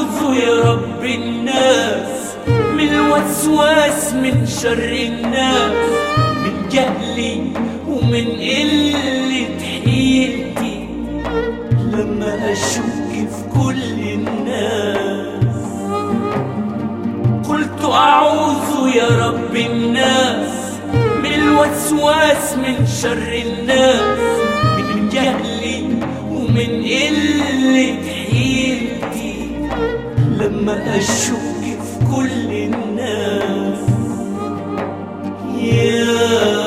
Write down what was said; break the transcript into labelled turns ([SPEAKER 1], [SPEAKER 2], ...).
[SPEAKER 1] أعوذ يا رب الناس من الوسواس من شر الناس من جهلي ومن قلة حيلتي لما أشك في كل الناس قلت أعوذ يا رب الناس من الوسواس من شر الناس من جهلي ومن قلة حيلتي لما أشك في كل الناس يا